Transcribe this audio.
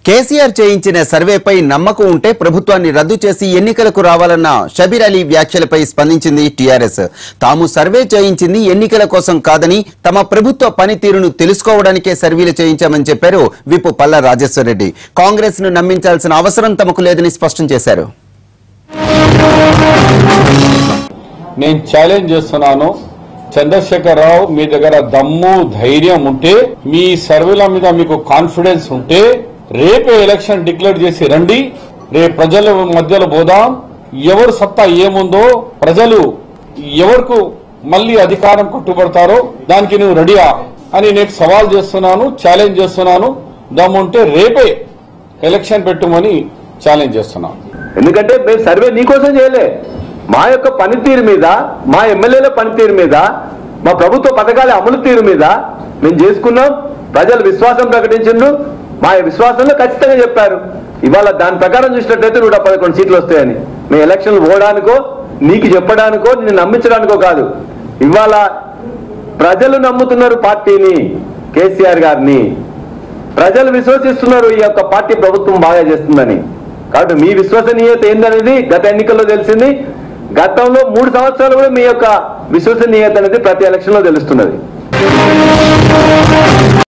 కేసీఆర్ చేయించిన సర్వేపై నమ్మకం ఉంటే ప్రభుత్వాన్ని రద్దు చేసి ఎన్నికలకు రావాలన్న షబీర్ అలీ వ్యాఖ్యలపై స్పందించింది టీఆర్ఎస్ తాము సర్వే చేయించింది ఎన్నికల కోసం కాదని తమ ప్రభుత్వ పనితీరును తెలుసుకోవడానికే సర్వేలు చేయించామని చెప్పారు విప్ పల్ల రాజేశ్వరరెడ్డి కాంగ్రెస్ ను నమ్మించాల్సిన అవసరం తమకు లేదని స్పష్టం చేశారు నేను ఛాలెంజ్ చేస్తున్నాను చంద్రశేఖరరావు మీ దగ్గర దమ్ము ధైర్యం ఉంటే మీ సర్వేల మీద మీకు కాన్ఫిడెన్స్ ఉంటే రేపే ఎలక్షన్ డిక్లేర్ చేసి రండి రేపు ప్రజల మధ్యలో పోదాం ఎవరు సత్తా ఏముందో ప్రజలు ఎవరికి మళ్ళీ అధికారం కట్టుబడతారో దానికి నువ్వు రెడీయా అని నేను సవాల్ చేస్తున్నాను ఛాలెంజ్ చేస్తున్నాను దమ్ముంటే రేపే ఎలక్షన్ పెట్టుమని ఛాలెంజ్ చేస్తున్నాను ఎందుకంటే మేము సర్వే నీకోసం చేయలే మా యొక్క పనితీరు మీద మా ఎమ్మెల్యేల పనితీరు మీద మా ప్రభుత్వ పథకాల అమలు తీరు మీద మేము చేసుకున్నాం ప్రజలు విశ్వాసం ప్రకటించిండ్రు మా విశ్వాసంలో ఖచ్చితంగా చెప్పారు ఇవాళ దాని ప్రకారం చూసినట్లయితే నూట పదకొండు సీట్లు వస్తాయని మేము ఎలక్షన్లు పోవడానికో నీకు చెప్పడానికో నిన్ను నమ్మించడానికో కాదు ఇవాళ ప్రజలు నమ్ముతున్నారు పార్టీని కేసీఆర్ గారిని ప్రజలు విశ్వసిస్తున్నారు ఈ యొక్క పార్టీ ప్రభుత్వం బాగా చేస్తుందని కాబట్టి మీ విశ్వసనీయత ఏందనేది గత ఎన్నికల్లో తెలిసింది గతంలో మూడు సంవత్సరాలు కూడా మీ యొక్క విశ్వసనీయత అనేది ప్రతి ఎలక్షన్ లో తెలుస్తున్నది